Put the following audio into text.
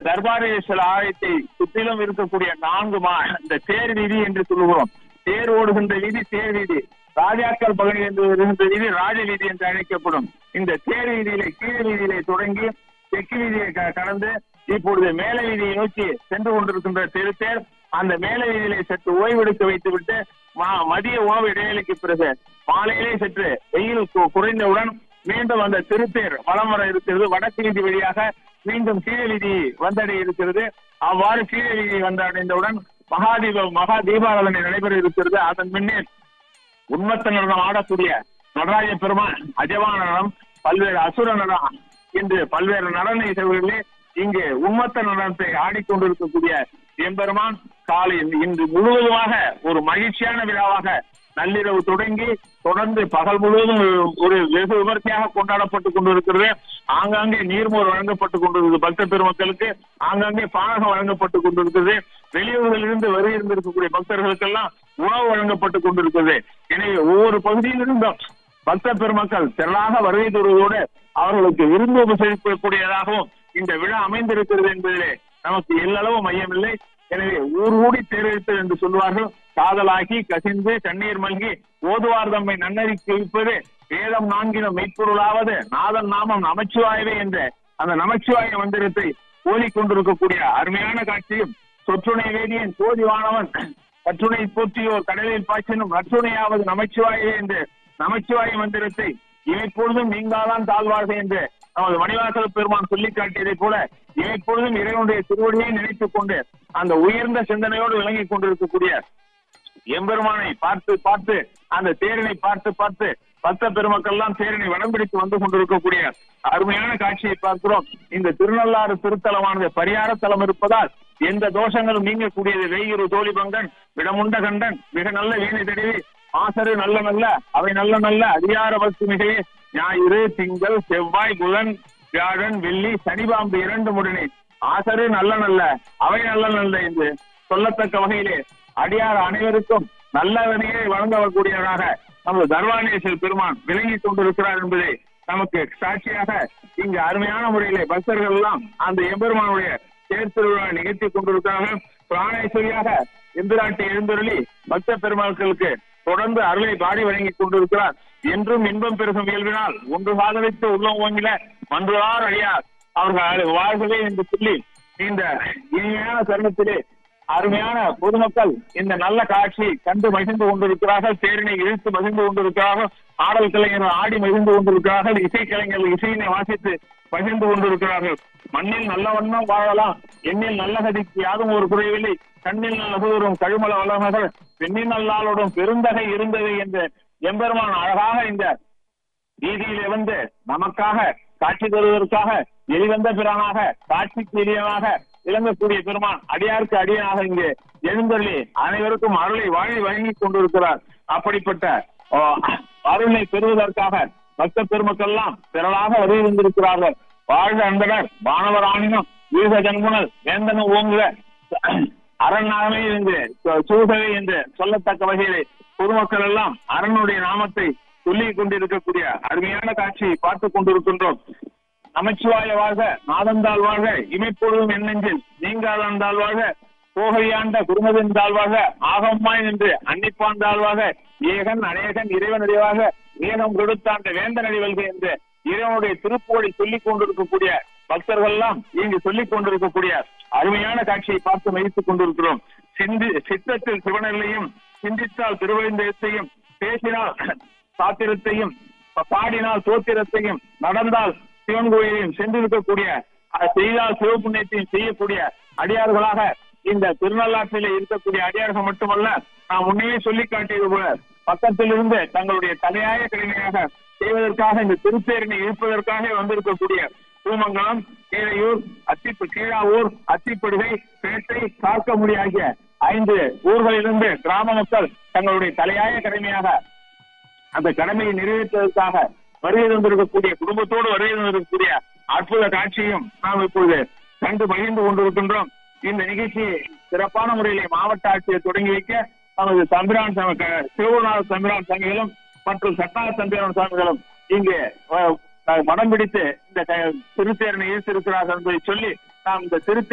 தர்பாரேஸ்வர ஆலயத்தை சுற்றிலும் இருக்கக்கூடிய நான்கு மா இந்த தேர் வீதி என்று சொல்லுகிறோம் தேர் ஓடுகின்ற வீதி தேர் வீதி ராஜாக்கள் பகுதி என்று இருக்கின்ற வீதி ராஜ வீதி என்று அழைக்கப்படும் இந்த தேர் வீதியிலே கீழ் வீதியிலே தொடங்கி தெற்கு வீதியை க- கடந்து இப்பொழுது மேல வீதியை நோக்கி சென்று கொண்டிருக்கின்ற திருத்தேர் அந்த மேல வீதியிலே சற்று ஓய்வெடுக்க வைத்துவிட்டு மா- மதிய உணவு இடைவேளைக்கு பிறகு மாலையிலே சற்று வெயில் கு- குறைந்தவுடன் மீண்டும் அந்த திருத்தேர் வலம் வர இருக்கிறது வடக்கு வீதி வழியாக மீண்டும் கீழ வீதி வந்தடைய இருக்கிறது அவ்வாறு கீழ வீதி வந்தடைந்தவுடன் மகாதீப மகா தீபாராதனை நடைபெற இருக்கிறது அதன் முன்னே உண்மத்த நடனம் ஆடக்கூடிய நடராஜ பெருமான் அஜவான நடனம் பல்வேறு அசுர நடனம் என்று பல்வேறு நடன இசைகளிலே இங்கு உண்மத்த நடனத்தை ஆடிக்கொண்டிருக்கக்கூடிய எம்பெருமான் காலை இன்று முழுவதுமாக ஒரு மகிழ்ச்சியான விழாவாக நள்ளிரவு தொடங்கி தொடர்ந்து பகல் முழுவதும் ஒரு வெகு விமர்சையாக கொண்டாடப்பட்டுக் கொண்டிருக்கிறது ஆங்காங்கே நீர்மோர் வழங்கப்பட்டுக் கொண்டிருக்கிறது பக்த பெருமக்களுக்கு ஆங்காங்கே பானகம் வழங்கப்பட்டுக் கொண்டிருக்கிறது வெளியூர்களிலிருந்து வருகின்றிருக்கக்கூடிய பக்தர்களுக்கெல்லாம் உணவு வழங்கப்பட்டுக் கொண்டிருக்கிறது எனவே ஒவ்வொரு பகுதியிலிருந்தும் பக்த பெருமக்கள் திரளாக வருகை தருவதோடு அவர்களுக்கு விருந்து உபசரிக்கக்கூடியதாகவும் இந்த விழா அமைந்திருக்கிறது என்பதிலே நமக்கு எல்லளவு மையமில்லை எனவே ஊர் கூடி தேர்தெடுத்தல் என்று சொல்வார்கள் காதலாகி கசிந்து கண்ணீர் மல்கி ஓதுவார் தம்மை நன்னறிக்கு வைப்பது வேதம் நான்கினும் மெய்ப்பொருளாவது நாதன் நாமம் நமச்சிவாயவே என்ற அந்த நமச்சிவாய மந்திரத்தை ஓதிக்கொண்டிருக்கக்கூடிய அருமையான காட்சியும் சொற்றுணை வேதியன் கோதிவானவன் கற்றுணை போற்றியோர் கடலில் பாய்ச்சினும் நற்றுணையாவது நமச்சிவாயே என்று நமச்சிவாய மந்திரத்தை இமைப்பொழுதும் நீங்காதான் தாழ்வார்கள் என்று நமது மணிவாசல் பெருமான் சொல்லி காட்டியதைப் போல இமைப்பொழுதும் இறைவனுடைய திருவடியை நினைத்துக் கொண்டு அந்த உயர்ந்த சிந்தனையோடு விளங்கிக் கொண்டிருக்கக்கூடிய எம்பெருமானை பார்த்து பார்த்து அந்த தேரினை பார்த்து பார்த்து பக்த பெருமக்கள் எல்லாம் தேரினை வடம் பிடித்து வந்து கொண்டிருக்கக்கூடிய அருமையான காட்சியை பார்க்கிறோம் இந்த திருநள்ளாறு திருத்தலமானது பரிகார தலம் இருப்பதால் எந்த தோஷங்களும் நீங்கக்கூடியது வெய்யுறு தோழி பங்கன் விடமுண்ட கண்டன் மிக நல்ல வீணை தடவி ஆசரு நல்ல நல்ல அவை நல்ல நல்ல அதிகார பக்தி மிகையே ஞாயிறு திங்கள் செவ்வாய் புதன் வியாழன் வெள்ளி சனிபாம்பு இரண்டு முடனே ஆசரு நல்ல நல்ல அவை நல்ல நல்ல என்று சொல்லத்தக்க வகையிலே அடியார் அனைவருக்கும் நல்லவனையே வழங்கக்கூடியவராக நமது தர்வானேஸ்வர் பெருமான் விளங்கிக் கொண்டிருக்கிறார் என்பதை நமக்கு சாட்சியாக இங்கு அருமையான முறையிலே பக்தர்கள் எல்லாம் அந்த எம்பெருமானுடைய தேர் திருவிழா நிகழ்த்தி கொண்டிருக்கிறார்கள் பிராணேஸ்வரியாக எம்பிராட்டி எழுந்தருளி பக்த பெருமக்களுக்கு தொடர்ந்து அருளை பாடி வழங்கிக் கொண்டிருக்கிறார் என்றும் இன்பம் பெருகும் இயல்பினால் ஒன்று சாதனைத்து உள்ளம் ஓங்கில மன்றார் அடியார் அவர்கள் வாழ்கவே என்று சொல்லி இந்த இனிமையான தருணத்திலே அருமையான பொதுமக்கள் இந்த நல்ல காட்சியை கண்டு மகிழ்ந்து கொண்டிருக்கிறார்கள் தேரினை இழுத்து மகிழ்ந்து கொண்டிருக்கிறார்கள் ஆடல் கலைஞர்கள் ஆடி மகிழ்ந்து கொண்டிருக்கிறார்கள் இசை கலைஞர்கள் இசையினை வாசித்து பகிர்ந்து கொண்டிருக்கிறார்கள் மண்ணில் நல்ல வண்ணம் வாழலாம் எண்ணில் நல்ல கதிக்கு யாதும் ஒரு குறைவில்லை கண்ணில் நல்ல கூறும் கழுமல வளமகள் பெண்ணின் நல்லாளோடும் பெருந்தகை இருந்தது என்று எம்பெருமான் அழகாக இந்த வீதியிலே வந்து நமக்காக காட்சி தருவதற்காக எளிவந்த பிரானாக காட்சிக்கு எளியனாக விளங்கக்கூடிய பெருமான் அடியாருக்கு அடியனாக இங்கு எழுந்தருளி அனைவருக்கும் அருளை வாழி வழங்கிக் கொண்டிருக்கிறார் அப்படிப்பட்ட ஆ, அருளை பெறுவதற்காக பக்த பெருமக்கள் எல்லாம் திரளாக வருகை வந்திருக்கிறார்கள் வாழ்க அந்தனர் வானவர் ஆணினம் வீக ஜன்முனல் வேந்தனும் ஓங்குக அரண்நாகமே என்று சூகவே என்று சொல்லத்தக்க வகையிலே பொதுமக்கள் எல்லாம் அரணுடைய நாமத்தை சொல்லிக் கொண்டிருக்கக்கூடிய அருமையான காட்சியை பார்த்துக் கொண்டிருக்கின்றோம் நமச்சிவாய வாழ்க நாதந்தாள் வாழ்க இமைப்பொழுதும் எண்ணெஞ்சில் நீங்காதந்தாள் வாழ்க போகையாண்ட குருமதின் தாழ்வாக ஆகம்மாய் நின்று அன்னிப்பான் தாழ்வாக ஏகன் அநேகன் இறைவன் அறிவாக ஏகம் கொடுத்தாண்ட வேந்தன் அறிவல்க என்று இறைவனுடைய திருப்புகழை சொல்லிக் கொண்டிருக்கக்கூடிய பக்தர்கள் எல்லாம் இங்கு சொல்லிக் கொண்டிருக்கக்கூடிய அருமையான காட்சியை பார்த்து மகிழ்த்துக் கொண்டிருக்கிறோம் சிந்தி சித்தத்தில் சிவனிலையும் சிந்தித்தால் திருவழிந்தத்தையும் பேசினால் சாத்திரத்தையும் பாடினால் சோத்திரத்தையும் நடந்தால் சிவன் கோயிலையும் சென்றிருக்கக்கூடிய அஹ், செய்தால் சிவபுண்ணியத்தையும் செய்யக்கூடிய அடியார்களாக இந்த திருநள்ளாற்றிலே இருக்கக்கூடிய அடியார்கள் மட்டுமல்ல நான் முன்னே சொல்லி காட்டியது போல பக்கத்தில் இருந்து தங்களுடைய தலையாய கடமையாக செய்வதற்காக இந்த திருத்தேரினை இழுப்பதற்காக வந்திருக்கக்கூடிய பூமங்கலம் கீழையூர் அத்தி கீழாவூர் அத்திப்படுகை பேட்டை கார்க்கமுடி ஆகிய ஐந்து ஊர்களிலிருந்து கிராம மக்கள் தங்களுடைய தலையாய கடமையாக அந்த கடமையை நிறைவேற்றுவதற்காக வருகை தந்திருக்கக்கூடிய குடும்பத்தோடு வருகை தந்திருக்கக்கூடிய அற்புத காட்சியும் நாம் இப்பொழுது கண்டு மகிழ்ந்து கொண்டிருக்கின்றோம் இந்த நிகழ்ச்சியை சிறப்பான முறையிலே மாவட்ட ஆட்சியர் தொடங்கி வைக்க நமது தம்பிரான் சம- க- சிவகுருநாத தம்பிரான் சங்கிகளும் மற்றும் சட்டான தம்பிரான் சாமிகளும் இங்கு அஹ், மடம் பிடித்து இந்த க- திருத்தேரனை ஈர்த்திருக்கிறார்கள் என்பதை சொல்லி நாம் இந்த திருத்தே